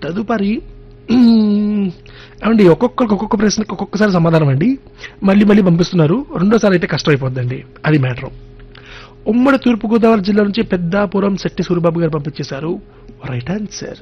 తదుపరి మ్మ్, ఏమండి ఒక్కొక్కరికి ఒక్కొక్క ప్రశ్నకి ఒక్కొక్కసారి సమాధానం అండి మళ్ళీ మళ్ళీ పంపిస్తున్నారు రెండోసారి అయితే కష్టమైపోద్దండి అది మ్యాటర్ ఉమ్మడి తూర్పుగోదావరి జిల్లా నుంచి పెద్దాపురం శెట్టి సూరిబాబు గారు పంపించేశారు రైట్ ఆన్సర్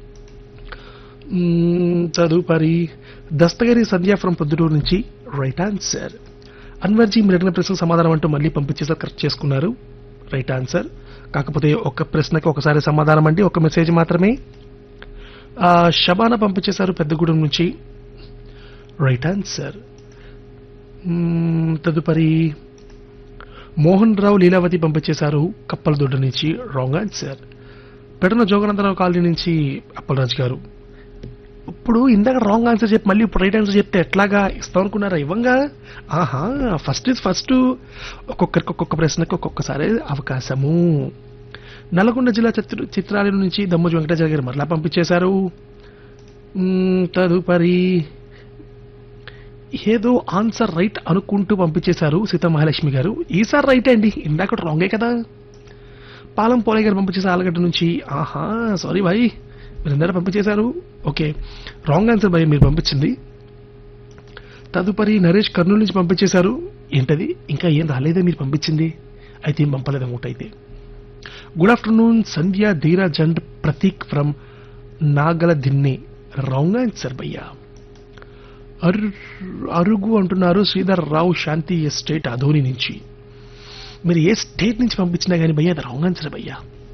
మ్మ్, తదుపరి దస్తగిరి సంధ్య ఫ్రం పొద్దుటూరు నుంచి రైట్ ఆన్సర్ అన్వర్జీ మీరు అడిగిన ప్రశ్నకు సమాధానం అంటూ మళ్ళీ పంపించేసారు కరెక్ట్ చేసుకున్నారు రైట్ ఆన్సర్ కాకపోతే ఒక ప్రశ్నకి ఒకసారి సమాధానం అండి ఒక మెసేజ్ మాత్రమే ఆ, షబానా పంపించేశారు పెద్దగూడెం నుంచి రైట్ ఆన్సర్ మ్మ్, తదుపరి మోహన్ రావు లీలావతి పంపించేశారు కప్పలదొడ్డ నుంచి wrong answer Pedana Joganandarao colony నుంచి అప్పలరాజు గారు ఇప్పుడు ఇందాక రాంగ్ ఆన్సర్ చెప్పి మళ్ళీ ఇప్పుడు రైట్ ఆన్సర్ చెప్తే ఎట్లాగా ఇస్తాం అనుకున్నారా ఇవ్వంగా ఆహా ఫస్ట్ ఇస్ ఫస్ట్ ఒక్కొక్కరికి ఒక్కొక్క ప్రశ్నకి ఒక్కొక్కసారి అవకాశము నల్గొండ జిల్లా చిత్ర చిత్రాలయం నుంచి దమ్మోజు వెంకటాచార్య గారు మరలా పంపించేశారు మ్మ్, తదుపరి ఏదో ఆన్సర్ రైట్ అనుకుంటూ పంపించేశారు సీతా మహాలక్ష్మి గారు ఈసారి రైట్ అండి ఇందాక రాంగే కదా పాలం పోలే గారు పంపించేసారు ఆలగడ్డ నుంచి ఆహా సారీ భాయ్ మీరు అందరూ పంపించేశారు ఓకే రాంగ్ ఆన్సర్ భయ్ మీరు పంపించింది తదుపరి నరేష్ కర్నూలు నుంచి పంపించేశారు ఏంటది ఇంకా ఏం రాలేదే మీరు పంపించింది అయితే ఏం పంపలేదు అనుకుంటా అయితే good afternoon Sandhya Dheeraj and Prateek from Nagala Dinni wrong answer భయ్యా అరు- అరుగు అంటున్నారు శ్రీధర్ రావు శాంతి ఎస్టేట్ అధోని నుంచి మీరు ఏ స్టేట్ నుంచి పంపించినా కానీ భయ్యా అది రాంగ్ ఆన్సర్ భయ్యా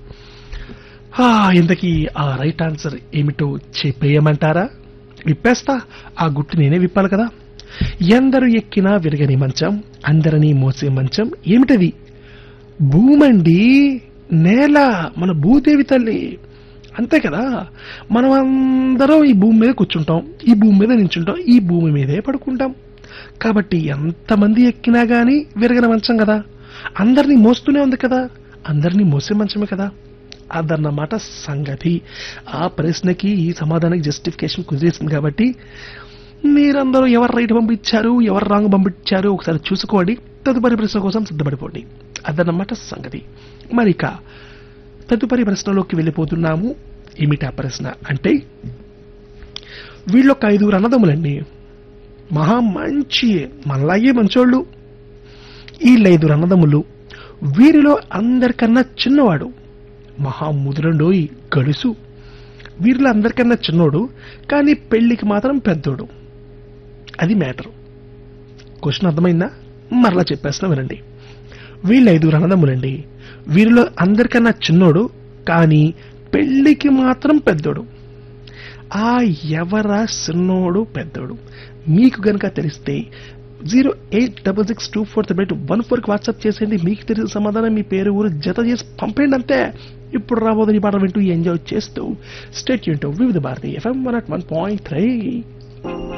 ఆ, ఇంతకీ ఆ రైట్ ఆన్సర్ ఏమిటో చెప్పేయమంటారా విప్పేస్తా ఆ గుట్టు నేనే విప్పాలి కదా ఎందరు ఎక్కినా విరగని మంచం అందరినీ మోసే మంచం ఏమిటది భూమండి నేల మన భూదేవి తల్లి అంతే కదా మనం అందరం ఈ భూమి మీద కూర్చుంటాం ఈ భూమి మీద నించుంటాం ఈ భూమి మీదే పడుకుంటాం కాబట్టి ఎంతమంది ఎక్కినా గానీ విరగని మంచం కదా అందరినీ మోస్తూనే ఉంది కదా అందరినీ మోసే మంచమే కదా అదన్నమాట సంగతి ఆ ప్రశ్నకి ఈ సమాధానానికి జస్టిఫికేషన్ కుదిరేసింది కాబట్టి మీరందరూ ఎవరు రైట్ పంపించారు ఎవరు రాంగ్ పంపించారు ఒకసారి చూసుకోండి తదుపరి ప్రశ్న కోసం సిద్ధపడిపోండి అదన్నమాట సంగతి మరిక తదుపరి ప్రశ్నలోకి వెళ్ళిపోతున్నాము ఏమిటా ప్రశ్న అంటే వీళ్ళొక ఐదుగురు అన్నదమ్ములండి మహా మంచి మనలాగే మంచోళ్ళు వీళ్ళ ఐదుగురు అన్నదమ్ములు వీరిలో అందరికన్నా చిన్నవాడు మహా ముదురండోయి గడుసు వీరిలో అందరికన్నా చిన్నోడు కానీ పెళ్లికి మాత్రం పెద్దోడు అది మ్యాటర్ క్వశ్చన్ అర్థమైందా మరలా చెప్పేస్తున్నా వినండి వీళ్ళు ఐదుగురు అన్నదమ్ములండి వీరిలో అందరికన్నా చిన్నోడు కానీ పెళ్లికి మాత్రం పెద్దోడు ఆ ఎవరా చిన్నోడు పెద్దోడు మీకు గనక తెలిస్తే zero eight double six two four three eight one ఫోర్కి వాట్సాప్ చేసేయండి మీకు తెలిసిన సమాధానం మీ పేరు ఊరు జత చేసి పంపేయండి అంతే ఇప్పుడు రాబోదని పాట వింటూ ఎంజాయ్ చేస్తూ state unit Vividha Bharati FM one at one point three